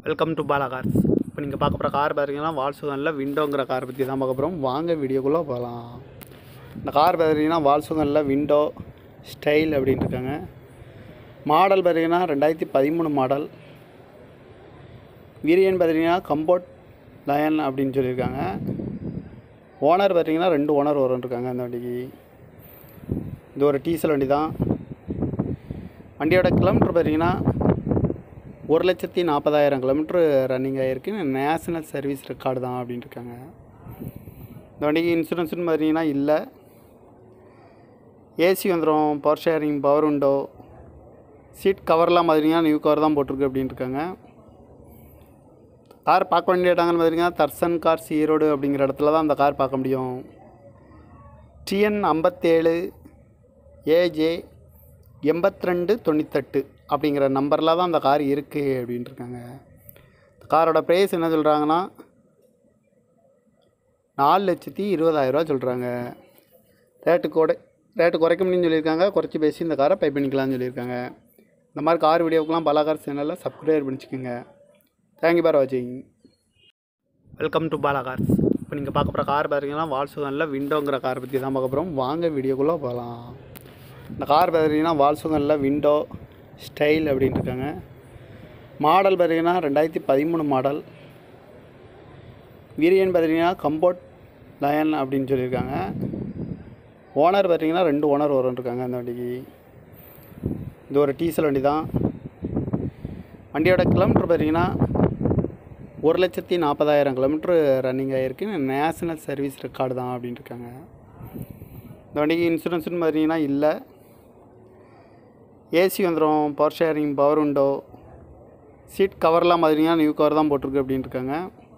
welcome to Bala cars இப்போ நீங்கள் பார்க்க போகிற கார் பார்த்தீங்கன்னா வால்சுகனில் விண்டோங்கிற கார் பற்றி தான் பார்க்க போகிறோம் வாங்க வீடியோக்குள்ளே போகலாம் இந்த கார் பார்த்தீங்கன்னா வால்சுகனில் விண்டோ ஸ்டைல் அப்படின்னு இருக்காங்க மாடல் பார்த்தீங்கன்னா ரெண்டாயிரத்தி பதிமூணு மாடல் வீரியன் பார்த்தீங்கன்னா கம்போர்ட் லயன் அப்படின்னு சொல்லியிருக்காங்க ஓனர் பார்த்தீங்கன்னா ரெண்டு ஓனர் வரும் இருக்காங்க அந்த வண்டிக்கு இது ஒரு டீசல் வண்டி தான் வண்டியோட கிலோமீட்டர் பார்த்தீங்கன்னா ஒரு லட்சத்தி நாற்பதாயிரம் கிலோமீட்ரு ரன்னிங் ஆகிருக்கு நேஷனல் சர்வீஸ் ரெக்கார்டு தான் அப்படின்னு இருக்காங்க இந்த வண்டிக்கு இன்சூரன்ஸ்னு பார்த்தீங்கன்னா இல்லை ஏசி வந்துடும் power sharing power window seat கவர்லாம் பார்த்தீங்கன்னா நியூ கவர் தான் போட்டிருக்கு அப்படின்னு இருக்காங்க கார் பார்க்க வேண்டிய இடங்கள்னு பார்த்தீங்கன்னா தர்சன் கார்ஸ் ஈரோடு அப்படிங்கிற இடத்துல தான் அந்த கார் பார்க்க முடியும் டிஎன் ஐம்பத்தேழு ஏஜே எண்பத்திரெண்டு தொண்ணூத்தெட்டு அப்படிங்கிற நம்பரில் தான் அந்த கார் இருக்குது அப்படின்ட்டு இருக்காங்க காரோட ப்ரைஸ் என்ன சொல்கிறாங்கன்னா நாலு லட்சத்தி இருபதாயிரரூவா சொல்கிறாங்க ரேட்டு கூட ரேட்டு குறைக்க முடியும்னு சொல்லியிருக்காங்க குறைச்சி பேசி இந்த காரை பை பண்ணிக்கலாம்னு சொல்லியிருக்காங்க இந்த மாதிரி கார் வீடியோக்கெலாம் பல கார் சேனலில் சப்ஸ்கிரைப் பண்ணிச்சுக்கோங்க தேங்க்யூ பார் வாட்சிங் வெல்கம் டு பாலா கார்ஸ் இப்போ நீங்கள் பார்க்க போகிற கார் பார்த்தீங்கன்னா வால்சுகனில் விண்டோங்கிற கார் பற்றி தான் பார்க்க போகிறோம் வாங்க வீடியோக்குள்ளே போகலாம் இந்த கார் பார்த்தீங்கன்னா வால்சுகனில் விண்டோ ஸ்டைல் அப்படின்னு இருக்காங்க மாடல் பார்த்தீங்கன்னா ரெண்டாயிரத்தி பதிமூணு மாடல் வீரியன் பார்த்தீங்கன்னா கம்போர்ட் லயன் அப்படின்னு சொல்லியிருக்காங்க ஓனர் பார்த்தீங்கன்னா ரெண்டு ஓனர் வரும் இருக்காங்க அந்த வண்டிக்கு இது ஒரு டீசல் வண்டி தான் வண்டியோட கிலோமீட்டர் பார்த்தீங்கன்னா ஒரு லட்சத்தி நாற்பதாயிரம் கிலோமீட்ரு ரன்னிங் ஆகிருக்கு நேஷனல் சர்வீஸ் ரெக்கார்டு தான் அப்படின்னு இருக்காங்க இந்த வண்டிக்கு இன்சூரன்ஸ்னு பார்த்தீங்கன்னா இல்லை ஏசி வந்துடும் power sharing power window seat கவர்லாம் பார்த்தீங்கன்னா நியூ கவர் தான் போட்டிருக்கு அப்படின்னு இருக்காங்க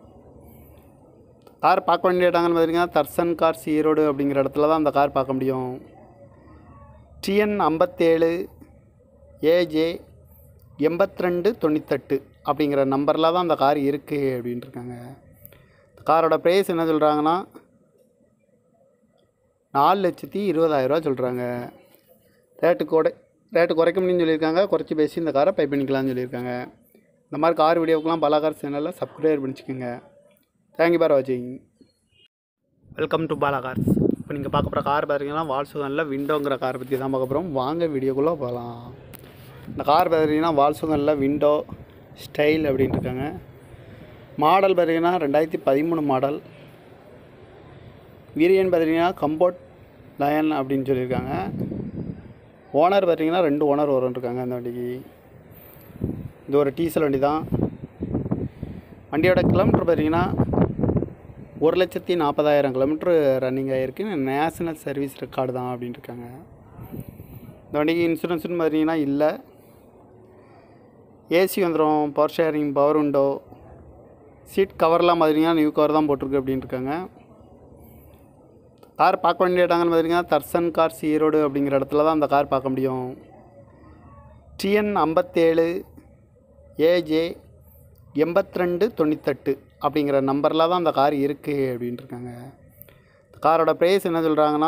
கார் பார்க்க வேண்டிய இடங்கள்னு பார்த்தீங்கன்னா தர்சன் கார்ஸ் ஈரோடு அப்படிங்கிற இடத்துல தான் அந்த கார் பார்க்க முடியும் டிஎன் ஐம்பத்தேழு ஏஜே எண்பத்திரெண்டு தொண்ணூத்தெட்டு அப்படிங்கிற நம்பரில் தான் அந்த கார் இருக்குது அப்படின்ட்டு இருக்காங்க காரோட ப்ரைஸ் என்ன சொல்கிறாங்கன்னா நாலு லட்சத்தி இருபதாயிரரூவா சொல்கிறாங்க ரேட்டு கூட ரேட்டு குறைக்க முடியும்னு சொல்லியிருக்காங்க குறைச்சி பேசி இந்த காரை பை பண்ணிக்கலாம்னு சொல்லியிருக்காங்க இந்த மாதிரி கார் வீடியோக்கெலாம் பல கார் சேனலில் சப்ஸ்கிரைப் பண்ணிச்சுக்கோங்க தேங்க்யூ பார் வாட்சிங் வெல்கம் டு பாலா கார்ஸ் இப்போ நீங்கள் பார்க்க போகிற கார் பார்த்தீங்கன்னா வால்சுகனில் விண்டோங்கிற கார் பற்றி தான் பார்க்க போகிறோம் வாங்க வீடியோக்குள்ளே போகலாம் இந்த கார் பார்த்தீங்கன்னா வால்சுகனில் விண்டோ ஸ்டைல் அப்படின்னு இருக்காங்க மாடல் பார்த்தீங்கன்னா ரெண்டாயிரத்தி பதிமூணு மாடல் வீரியன் பார்த்தீங்கன்னா கம்போர்ட் லயன் அப்படின்னு சொல்லியிருக்காங்க ஓனர் பார்த்தீங்கன்னா ரெண்டு ஓனர் வரும் இருக்காங்க அந்த வண்டிக்கு இது ஒரு டீசல் வண்டி தான் வண்டியோட கிலோமீட்டர் பார்த்தீங்கன்னா ஒரு லட்சத்தி நாற்பதாயிரம் கிலோமீட்ரு ரன்னிங் ஆகிருக்கு நேஷனல் சர்வீஸ் ரெக்கார்டு தான் அப்படின்னு இருக்காங்க இந்த வண்டிக்கு இன்சூரன்ஸ்னு பார்த்தீங்கன்னா இல்லை ஏசி வந்துடும் power sharing power window seat கவர்லாம் பார்த்தீங்கன்னா நியூ கவர் தான் போட்டிருக்கு அப்படின்னு இருக்காங்க கார் பார்க்க வேண்டிய இடங்கள்னு பார்த்தீங்கன்னா தர்சன் கார்ஸ் ஈரோடு அப்படிங்கிற இடத்துல தான் அந்த கார் பார்க்க முடியும் டிஎன் ஐம்பத்தேழு ஏஜே எண்பத்திரெண்டு தொண்ணூத்தெட்டு அப்படிங்கிற நம்பரில் தான் அந்த கார் இருக்குது அப்படின்ட்டு இருக்காங்க காரோட ப்ரைஸ் என்ன சொல்கிறாங்கன்னா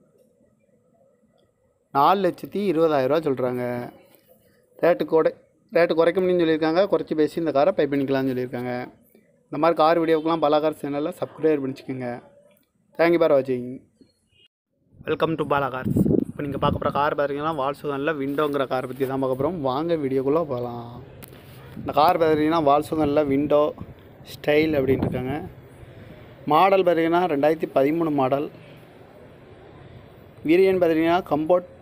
நாலு லட்சத்தி இருபதாயிரரூவா சொல்கிறாங்க ரேட்டு கூட ரேட்டு குறைக்க முடியும்னு சொல்லியிருக்காங்க குறைச்சி பேசி இந்த காரை பை பண்ணிக்கலாம்னு சொல்லியிருக்காங்க இந்த மாதிரி கார் வீடியோக்கெலாம் பல கார் சேனலில் சப்ஸ்கிரைப் பண்ணிச்சுக்கோங்க தேங்க்யூ பார் வாட்சிங் வெல்கம் டு பாலா கார்ஸ் இப்போ நீங்கள் பார்க்க போகிற கார் பார்த்தீங்கன்னா வால்சுகனில் விண்டோங்கிற கார் பற்றி தான் பார்க்க போகிறோம் வாங்க வீடியோக்குள்ளே போகலாம் இந்த கார் பார்த்தீங்கன்னா வால்சுகனில் விண்டோ ஸ்டைல் அப்படின்னு இருக்காங்க மாடல் பார்த்தீங்கன்னா ரெண்டாயிரத்தி பதிமூணு மாடல் வீரியன் பார்த்தீங்கன்னா கம்போர்ட்